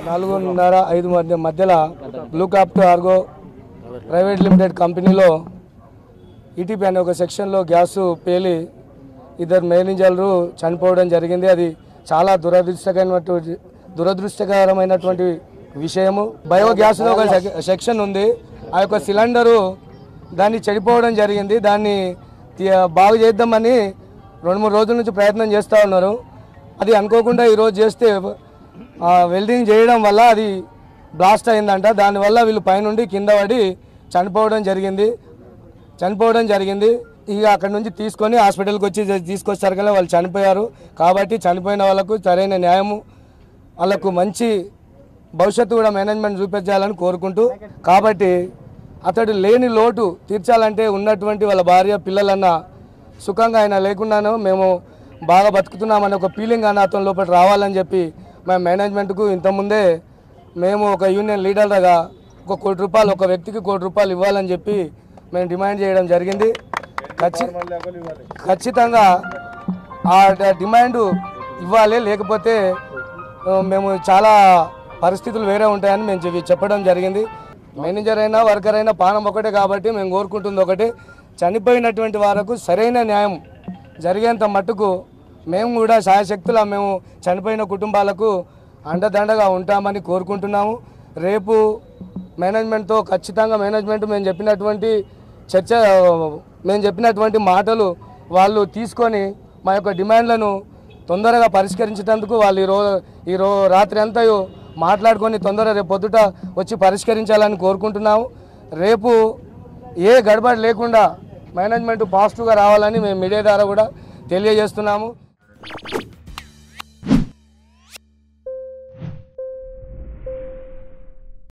నాలుగున్నర ఐదు మధ్య మధ్యలో బ్లూ క్రాఫ్ట్ ఆర్గో ప్రైవేట్ లిమిటెడ్ కంపెనీలో ఈటీపీ అనే ఒక సెక్షన్లో గ్యాస్ పేలి ఇద్దరు మేనేజర్లు చనిపోవడం జరిగింది అది చాలా దురదృష్టకరమైనటువంటి దురదృష్టకరమైనటువంటి విషయము బయో గ్యాస్లో ఒక సెక్- సెక్షన్ ఉంది ఆ యొక్క సిలిండరు దాన్ని చెడిపోవడం జరిగింది దాన్ని తీ- బాగు చేద్దామని రెండు మూడు రోజుల నుంచి ప్రయత్నం చేస్తూ ఉన్నారు అది అనుకోకుండా ఈరోజు చేస్తే ఆ, వెల్డింగ్ చేయడం వల్ల అది బ్లాస్ట్ అయిందంట దానివల్ల వీళ్ళు పైనుండి కింద పడి చనిపోవడం జరిగింది చనిపోవడం జరిగింది ఇక అక్కడ నుంచి తీసుకొని హాస్పిటల్కి వచ్చి తీసుకొచ్చారు వాళ్ళు చనిపోయారు కాబట్టి చనిపోయిన వాళ్ళకు సరైన న్యాయము వాళ్ళకు మంచి భవిష్యత్తు కూడా మేనేజ్మెంట్ చూపించాలని కోరుకుంటూ కాబట్టి అతడు లేని లోటు తీర్చాలంటే ఉన్నటువంటి వాళ్ళ భార్య పిల్లలన్న సుఖంగా ఆయన లేకున్నాను మేము బాగా బతుకుతున్నామని ఒక ఫీలింగ్ అన్న అతని లోపల రావాలని చెప్పి మేము మేనేజ్మెంట్కు ఇంతకుముందే మేము ఒక యూనియన్ లీడర్గా ఒక కోటి రూపాయలు ఒక వ్యక్తికి కోటి రూపాయలు ఇవ్వాలని చెప్పి మేము డిమాండ్ చేయడం జరిగింది ఖచ్చి ఖచ్చితంగా ఆ డ- డిమాండ్ ఇవ్వాలి లేకపోతే ఆ, మేము చాలా పరిస్థితులు వేరే ఉంటాయని మేము చెప్పి- చెప్పడం జరిగింది మేనేజర్ అయినా వర్కర్ అయినా పానం ఒకటే కాబట్టి మేము కోరుకుంటుంది ఒకటే చనిపోయినటువంటి వారికి సరైన న్యాయం జరిగేంత మట్టుకు మేము కూడా శాయశక్తుల మేము చనిపోయిన కుటుంబాలకు అండదండగా ఉంటామని కోరుకుంటున్నాము రేపు మేనేజ్మెంట్తో ఖచ్చితంగా మేనేజ్మెంట్ మేము చెప్పినటువంటి చర్చ మేము చెప్పినటువంటి మాటలు వాళ్ళు తీసుకొని మా యొక్క డిమాండ్లను తొందరగా పరిష్కరించేందుకు వాళ్ళు ఈ రో ఈ రో రాత్రి అంతా మాట్లాడుకొని తొందరగా రేపు పొద్దుట వచ్చి పరిష్కరించాలని కోరుకుంటున్నాము రేపు ఏ గడబడి లేకుండా మేనేజ్మెంట్ పాజిటివ్గా రావాలని మేము మీడియా ద్వారా కూడా తెలియజేస్తున్నాము